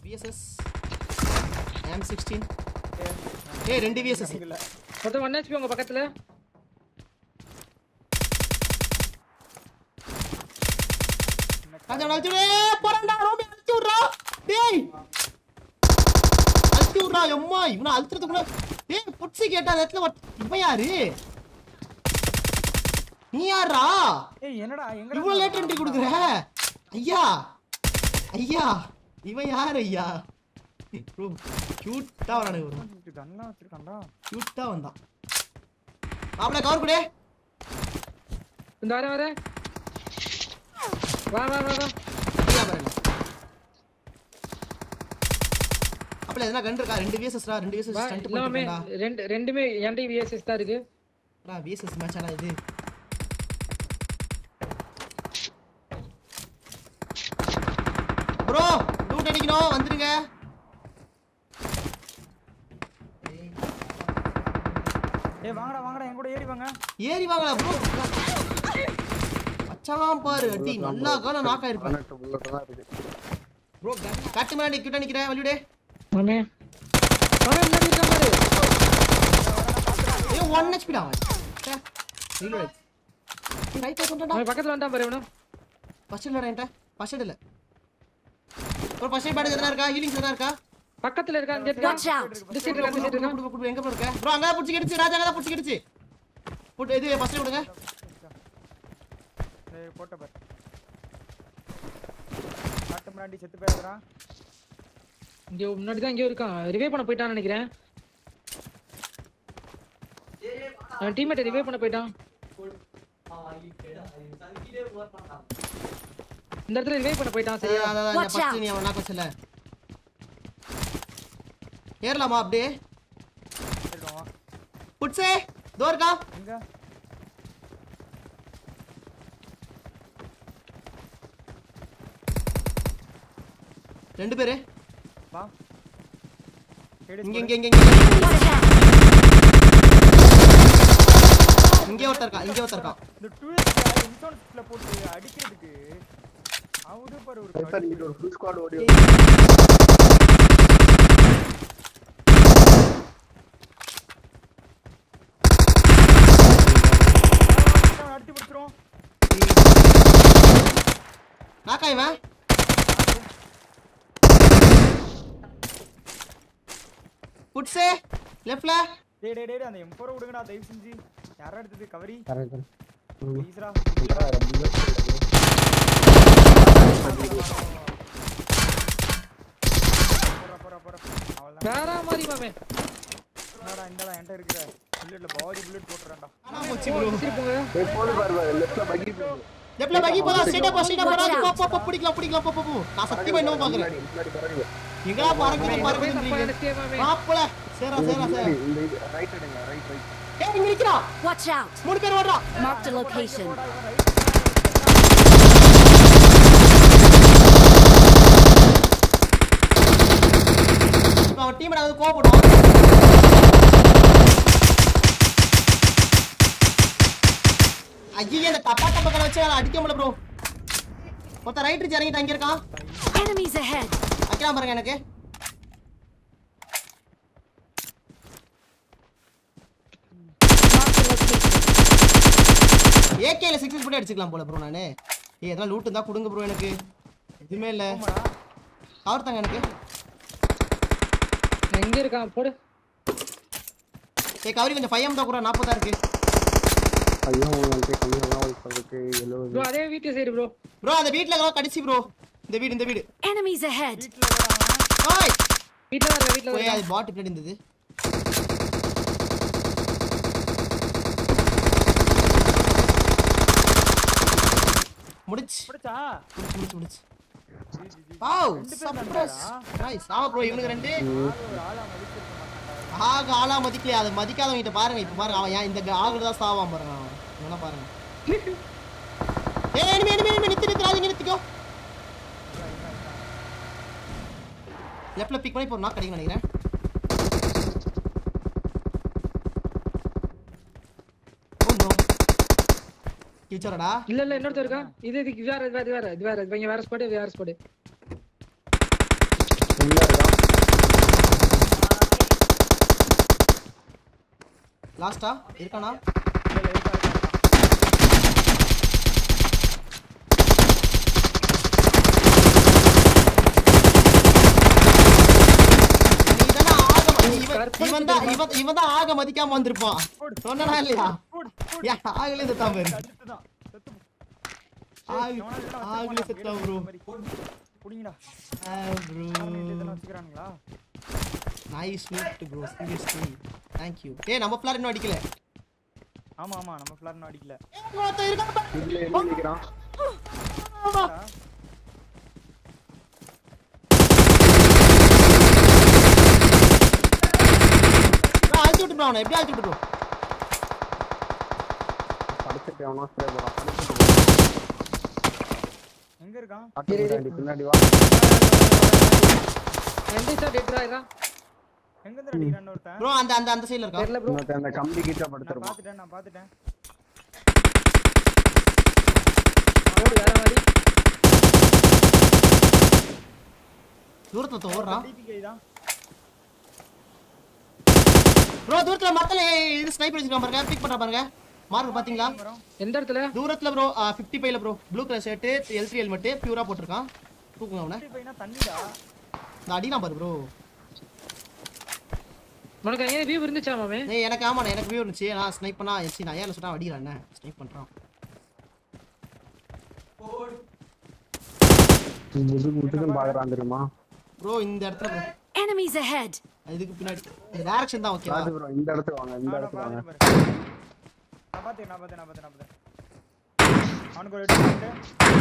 VSS M sixteen ஏய் ரெண்டு VSS இல்ல மொத்தம் ஒன் ஹெச்பி உங்க பக்கத்துல ராஜா அழுத்தி விடு போறான்டா ரோமி அழுத்தி விடுறா டேய் அழுத்தி விடுறா எம்மா இவனை அழுத்துறதுக்குள்ள டேய் புட்சி கேட்டா அந்த இடத்துல ஒருத்த- இவன் யாரு நீ யாரா ஏய் என்னடா எங்க இவ்வளவு லேட் என்ட்ரி கொடுக்குற ஐயா ஐயா இவன் யாரு ஐயா ப்ரோ கியூட்டா வரானு ப்ரோ கண்ணா வச்சிருக்கான்டா கியூட்டா வந்தான் மாப்பிள கவர் கொடு இந்த வர வர வா வா வா வா ஐயா பாருங்க அப்பல எதனா கன் இருக்கா ரெண்டு விஎஸ்எஸ்டா ரெண்டு விஎஸ்எஸ் வா ஸ்டண்ட் எல்லாமே பண்ணிட்டேன்டா ரெண்டு ரெண்டுமே என்டி விஎஸ்எஸ் தான் இருக்கு டா விஎஸ்எஸ் மேட்ச் ஆனா இது ப்ரோ லூட் அடிக்கணும் வந்துருங்க ஏய் வாங்கடா வாங்கடா என் கூட ஏறி வாங்க ஏறி வாங்கடா ப்ரோ மச்சான் பாரு அடி நல்லா கால நாக் ஆயிருப்பேன் பதினெட்டு புல்லட் தான் இருக்கு ப்ரோ கட்டு மேல கிட்ட நிக்கிறேன் வலியுடே மாமே மாமே முன்னாடி இருக்கான் பாரு ஏய் 1 ஹெச்பி டா அவன் ச்சே ரீலோட் நீ ரைட் கொண்டடா அவன் பக்கத்துல வந்தான் பாரு இவனும் ஃபர்ஸ்ட் இல்லடா என்கிட்ட ஃபர்ஸ்ட் இல்ல ப்ரோ ஃபர்ஸ்ட் பேட் எதனா இருக்கா ஹீலிங்ஸ் எதனா இருக்கா பக்கத்துல இருக்கான் கேட்டு Watch out! இந்த சைடு இருக்கான் இந்த சைடு இருக்கான் குடு, குடு, குடு, எங்க ப்ரோ இருக்க ப்ரோ அங்க புடிச்சு கிடுச்சு ராஜா அங்க புடிச்சு கிடுச்சு போட்டு இது ஃபர்ஸ்ட் விடுங்க ஏய் போட்ட பாரு காட்டு முன்னாடி செத்து போயிடுறான் இங்க முன்னாடி தான் இங்க இருக்கான் ரிவே பண்ண போயிட்டான்னு நினைக்கிறேன் அவன் டீம்மேட் ரிவே பண்ண போயிட்டான் இந்த இடத்துல ரிவே பண்ண போயிட்டான் சரியா அதான், அதான், இந்த Watch first out. நீ அவன் knock வச்சல. ஏறலாமா அப்படியே சரிடா புட்ஸே தோ இருக்கா எங்க ரெண்டு பேரு வா கேடு இங்க இங்க இங்க இங்க Watch out! இங்க ஒருத்தர் இருக்கா இங்க ஒருத்தர் இருக்கா இந்த டூ எக்ஸ் இன்சூரன்ஸ்ல போட்டு அடிக்கிறதுக்கு அவரு பாரு ஒரு சார் கடுப்பு. இது ஒரு ஃபுல் ஸ்குவாட் ஓடி அவன் அடிச்சு பிடிச்சிரும் நாக்கா இவன் புட்ஸே லெஃப்ட்ல டேய் டேய் டேய் அந்த M4 விடுங்கடா தயவு செஞ்சு யாரா எடுத்தது கவரி கரெக்ட் ப்ளீஸ்ரா போறா போறா போறா அவ்வளவுதான் வேற மாதிரி மாமே என்னடா இந்தடா என்கிட்ட இருக்கிற புல்லட்ல பாடி புல்லட் போட்டுறேன்டா போச்சு ப்ரோ சரி போங்க ஏய் போடு பாரு லெஃப்ட்ல பக்கி போடு லெஃப்ட்ல பகி போலாம் ஸ்ட்ரைட்டா போ ஸ்ட்ரைட்டா போறா போ போ போ பிடிக்கலாம் பிடிக்கலாம் போ போ போ நான் சத்தியமா இன்னும் பாக்குறேன் முன்னாடி முன்னாடி பாருங்க எங்கடா பறக்குது தப்பா பறக்குதுன்றீங்க நினைச்சிட்டே மாமே மாப்பிள சேரா சேரா சேரா இந்த இது ரைட் எடுங்க ரைட் ரைட் ஏய் இங்க நிக்கிறா Watch out! மூணு பேர் ஓடுறா Marked a location. இப்போ அவன் டீம் வந்து கோவப்படும் ஐயே இந்த டப்பா டப்பா வச்சு அதை அடிக்க முடியல ப்ரோ மொத்த ரைட் ரிச் இறங்கிட்டு அங்க இருக்கான் Enemies ahead! வைக்கலாம் பாருங்க எனக்கு Marked a location. ஏகேல சிக்ஸ் பண்ணி அடிச்சுக்கலாம் போல ப்ரோ நானு ஏய் எதனா லூட் இருந்தா கொடுங்க ப்ரோ எனக்கு எதுவுமே இல்ல கவர் தாங்க எனக்கு எங்க இருக்கான் போடு ஏய் கவரி கொஞ்சம் ஃபைவ் எம் தான் கூட நாற்பதா இருக்கு ஐயோ உங்களுக்கு கம்மியாக தான் சொல்றதுக்கு எழுபது ப்ரோ அதே வீட்டு சைடு ப்ரோ ப்ரோ அந்த வீட்ல ஏதோ கடிச்சு ப்ரோ இந்த வீடு இந்த வீடு Enemies ahead! ஓய் வீட்ல தான் இருக்கா வீட்ல தான் ஓய் இருக்கா அது பாட் பின்னாடி இருந்தது முடிச்சு பிடிச்சா முடிச்சு முடிச்சு முடிச்சு வாவ் சர்ப்ரைஸ் நைஸ் ஆமா ப்ரோ இவனுக்கு ரெண்டு ஒரு ஆளா மதிச்சிருக்க மாட்டான்டா ஆக ஆளா மதிக்கலையா அதை மதிக்காதவங்க பாருங்க இப்ப பாருங்க அவன் ஏன் இந்த ஆகுல தான் சாவான் பாருங்க அவன் இவனை பாருங்க ஏய் எனிமி எனிமி எனிமி நித்து நித்துறாதீங்க நித்துக்கோ லெஃப்ட்ல பிக் பண்ணி இப்போ நாக் கிடைக்கும் நினைக்கிறேன் ஓ நோ கிச்சரடா இல்ல இல்ல இன்னொருத்தர் இருக்கான் இது இது வேற இது வேற இது வேற இது வேற இது வேற இது வேற ஸ்பாட் வேற ஸ்பாட் உள்ள இருக்கான் லாஸ்டா இருக்கானா இல்ல, இல்ல, இருக்கா, இருக்கா, இருக்கா. நீதானே ஆக ம- இவன் இவன் தான் இவன் இவன் தான் ஆக மதிக்காம வந்திருப்பான் சொன்னா இல்லையா போடு, போடு. ஏன் ஆகலே செத்தான் பாரு அடுத்துதான். செத்து போ. ஆகு எவனா இருந்தாலும் ஆகலே வச்சிருப்பானா? செத்தான் ப்ரோ புடிங்கடா. ப்ரோ கார்னேட் இதெல்லாம் வச்சுக்கிறானுங்களா? Nice loot bro seriously thank you ஏய் நம்ம ஃபிளார் இன்னும் அடிக்கல ஆமா ஆமா நம்ம ஃபிளார் இன்னும் அடிக்கல ஒருத்தன் இருக்கான் பாரு. இதுல என்ன நிக்கிறான் நான் அழிச்சு விட்டு அவனை எப்படி அழிச்சு விட்டு படுத்துட்டு அவனா ஸ்ப்ரே போறான் எங்க இருக்கான் பாட்டு பின்னாடி பின்னாடி வா ரெண்டு சார் டெட் ஆயிரா எங்க இருந்து அடிக்கிறான்னு ஒருத்தன் ப்ரோ அந்த அந்த அந்த சைடுல இருக்கான் தெரியல ப்ரோ இன்னொருத்தன் அந்த கம்பி கிட்ட நான் படுத்துருப்பான் பாத்துட்டேன் நான் பாத்துட்டேன் ஓடு வேற மாதிரி தூரத்துல ஒருத்தன் ஓடுறான் டிபிகே தான் ப்ரோ தூரத்துல மத்தல இது ஸ்னைப்பர் வச்சிருக்கான் பாருங்க பிக் பண்ற பாருங்க மார்க் பாத்தீங்களா வரோம் எந்த இடத்துல தூரத்துல ப்ரோ 55 ஃபைவ்ல bro blue colour shirt L three helmet பியூரா போட்டிருக்கான் தூக்குங்க அவனை டிபிகேனா தண்ணிடா நான் அடிக்கலாம் பாரு ப்ரோ உனக்கு ஏன் வியூ இருந்துச்சா மாமே ஏய் எனக்கு ஆமாண்ணே எனக்கு வியூ இருந்துச்சு நான் ஸ்னைப் பண்ணா எச்சி நான் ஏன் சொல்றேன் அடிக்கிறேன் என்ன ஸ்னைப் பண்றான் முதுகு முதுகுன்னு பாக்குறான் தெரியுமா ப்ரோ இந்த இடத்துல bro. Enemies ahead! இதுக்கு பின்னாடி இந்த டேரக்ஷன் தான் ஓகேவா ராஜு ப்ரோ இந்த இடத்துக்கு வாங்க இந்த நான் இடத்துக்கு வாங்க பாத்துட்டேன் நான் பாத்தேன் நான் பாத்தேன் நான் பாத்தேன் நான் பாத்தேன் அவனுக்கு ஒரு எட்டு போட்டு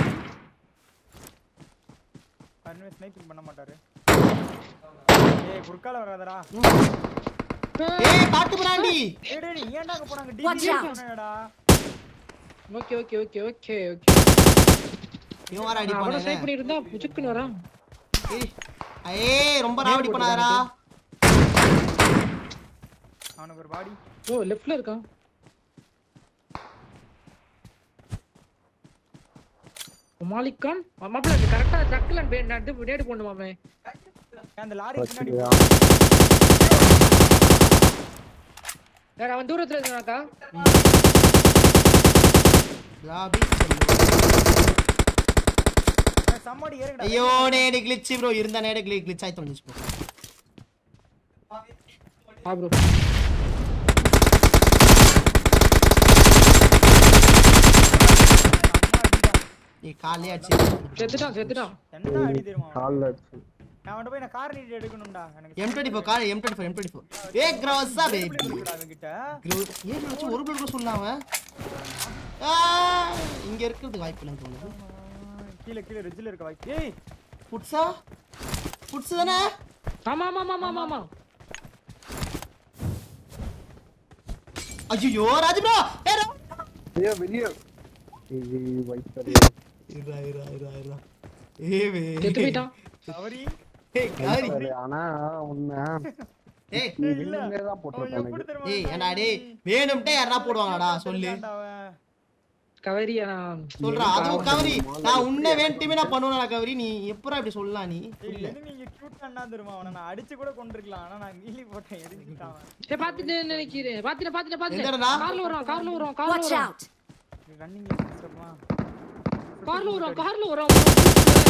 அன்வே ஸ்னைப்பிங் பண்ண மாட்டாரு ஏய் குறுக்கால வராதடா ஏய் காட்டு பிராண்டி ஏய் டேய் நீ ஏன்டா அங்க போனாங்க Watch டிபி out. போனடா okay okay okay okay okay இவன் வர அவன அடிப்பானே ஸ்னைப் பண்ணிட்டு இருந்தா புச்சுக்குன்னு வரான் ஏய் ஏய் ரொம்ப ராவடி பண்ணாதடா அவனுக்கு ஒரு பாடி ஓ லெஃப்ட்ல இருக்கான் மாலிக் கான் மாப்பிள்ள அந்த கரெக்டா சக்கல நட்டு நேடு போடணும் மாமே அந்த லாரி பின்னாடி வச்சிருக்கியா? வேற அவன் தூரத்துல இருக்கானாக்கா ராபி சம்மாடி ஏறுங்கடா ஐயோ நேடு கிளிச் ப்ரோ இருந்த நேடு கிளி கிளிச் ஆயிட்டு வந்துச்சு ப்ரோ ஆ ப்ரோ நீ காலே அடிச்சு செத்துட்டான் செத்துட்டான் என்ன அடி தெரியுமா அவனுக்கு? கால்ல அடிச்சு நான் அவன்கிட்ட போய் நான் கார் நீட் எடுக்கணும்டா எனக்கு M twenty four car M twenty four M twenty four A கிராஸா பேபி இருக்குடா அவன்கிட்ட ஏன் வச்சு ஒரு பிளட் கூட சொல்லலாம் அவன் ஆ, இங்க இருக்கிறதுக்கு வாய்ப்பு இல்லைன்னு தோணுது ஆ, கீழே கீழே ரிட்ஜில் இருக்க வாய்ப்பு ஏய் புட்ஸா புட்ஸ் தானே ஆமா ஆமா ஆமா ஆமா ஆமா ஐயோ ராஜு ப்ரோ ஐயோ வெளியே இது வைத்தது இரா இரா இரா இரா ஏ வே செத்து போயிட்டான் அவரி ஏய் காரி ஆனா உண்மை ஏய் நீ இல்ல. வெளியே தான் அவன் போட்டிருக்க எப்படி எனக்கு தெரியுமா ஏய் ஏன்டா டேய் வேணும்ட்டே யாரா போடுவாங்கடா சொல்லு இருந்தான்டா அவன். கவரியா சொல்றா அதுவும் கவரி நான் உன்னை வேண்டியுமே நான் பண்ணுவேனா கவரி நீ எப்பரா இப்படி சொல்லலாம் நீ ஏய், புரியல என்ன நீங்க cute அண்ணா தெரியுமா அவனை நான் அடிச்சு கூட கொண்டிருக்கலாம் ஆனா நான் நீலி போட்டேன் எரிஞ்சுட்டான் அவன். ஏ பாத்துட்டு நினைக்கிறேன் பாத்துட்டு பாத்துட்டு பாத்துட்டு எங்கடா? கார்ல வரான் கார்ல வரான் கார்ல Watch வரான் out! ரன்னிங் ஸ்டெப்மா கார்ல வரான் கார்ல வரான்